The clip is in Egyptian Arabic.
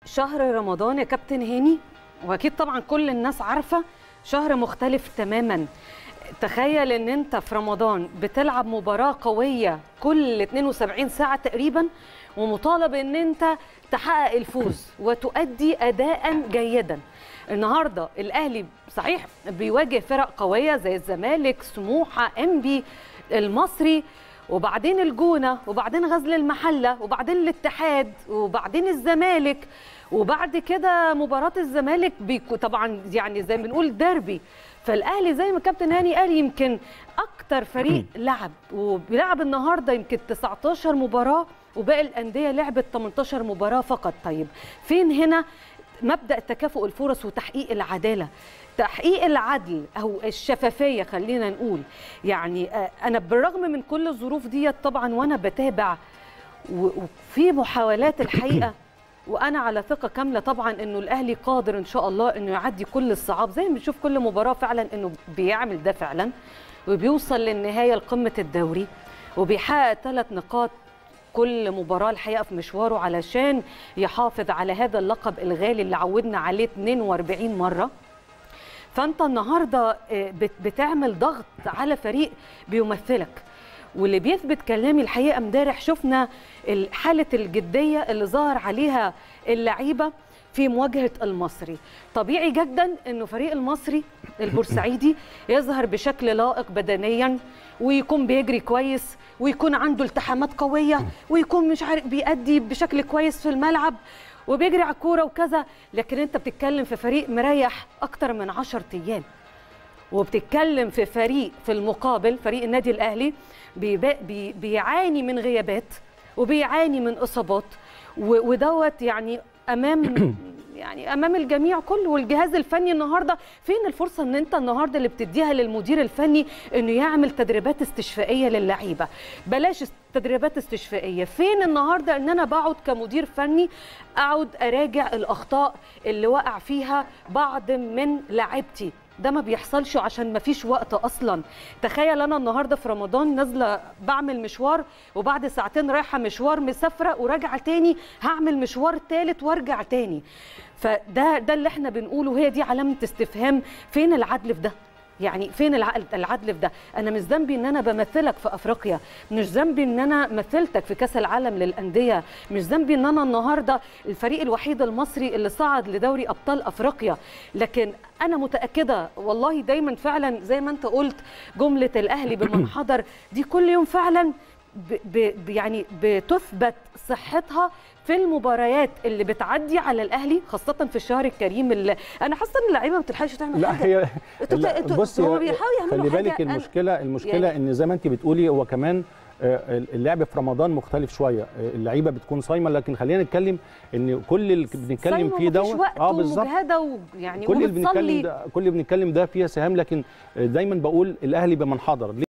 شهر رمضان يا كابتن هاني واكيد طبعا كل الناس عارفه شهر مختلف تماما تخيل ان انت في رمضان بتلعب مباراه قويه كل 72 ساعه تقريبا ومطالب ان انت تحقق الفوز وتؤدي اداء جيدا النهارده الاهلي صحيح بيواجه فرق قويه زي الزمالك سموحه انبي المصري وبعدين الجونه وبعدين غزل المحله وبعدين الاتحاد وبعدين الزمالك وبعد كده مباراه الزمالك بيكو طبعا يعني زي ما بنقول ديربي فالاهلي زي ما كابتن هاني قال يمكن اكتر فريق لعب وبيلعب النهارده يمكن 19 مباراه وباقي الانديه لعبت 18 مباراه فقط طيب فين هنا مبدا تكافؤ الفرص وتحقيق العداله تحقيق العدل او الشفافيه خلينا نقول يعني انا بالرغم من كل الظروف ديت طبعا وانا بتابع وفي محاولات الحقيقه وانا على ثقه كامله طبعا انه الاهلي قادر ان شاء الله انه يعدي كل الصعاب زي ما بنشوف كل مباراه فعلا انه بيعمل ده فعلا وبيوصل للنهايه لقمه الدوري وبيحقق ثلاث نقاط كل مباراة الحقيقة في مشواره علشان يحافظ على هذا اللقب الغالي اللي عودنا عليه 42 مرة فأنت النهاردة بتعمل ضغط على فريق بيمثلك واللي بيثبت كلامي الحقيقة امبارح شفنا حالة الجدية اللي ظهر عليها اللعيبة في مواجهة المصري طبيعي جدا انه فريق المصري البورسعيدي يظهر بشكل لائق بدنيا ويكون بيجري كويس ويكون عنده التحامات قوية ويكون مش عارف بيأدي بشكل كويس في الملعب وبيجري على الكورة وكذا لكن انت بتتكلم في فريق مريح اكتر من 10 ايام وبتتكلم في فريق في المقابل فريق النادي الاهلي بي بي بيعاني من غيابات وبيعاني من اصابات ودوت يعني امام يعني امام الجميع كله والجهاز الفني النهارده فين الفرصه ان انت النهارده اللي بتديها للمدير الفني انه يعمل تدريبات استشفائيه للعيبه بلاش تدريبات استشفائيه فين النهارده ان انا بقعد كمدير فني اقعد اراجع الاخطاء اللي وقع فيها بعض من لاعبتي ده ما بيحصلش عشان ما فيش وقت اصلا تخيل انا النهارده في رمضان نازله بعمل مشوار وبعد ساعتين رايحه مشوار مسافره وراجعه تاني هعمل مشوار ثالث وارجع تاني فده ده اللي احنا بنقوله وهي دي علامه استفهام فين العدل في ده يعني فين العدل في ده انا مش ذنبي ان انا بمثلك في افريقيا مش ذنبي ان انا مثلتك في كاس العالم للانديه مش ذنبي ان انا النهارده الفريق الوحيد المصري اللي صعد لدوري ابطال افريقيا لكن انا متاكده والله دايما فعلا زي ما انت قلت جمله الاهلي بمن حضر دي كل يوم فعلا ب ب يعني بتثبت صحتها في المباريات اللي بتعدي على الاهلي خاصه في الشهر الكريم اللي انا حاسه ان اللعيبه ما بتلحقش تعمل لا حاجه هي لا بصي هو بيحاولوا يعملوا خلي بالك حاجة المشكله المشكله يعني ان زي ما انت بتقولي هو كمان اللعب في رمضان مختلف شويه اللعيبه بتكون صايمه لكن خلينا نتكلم ان كل اللي بنتكلم فيه دوت اه بالظبط ويعني كل اللي بنتكلم ده كل اللي بنتكلم ده فيها سهام لكن دايما بقول الاهلي بمن حضر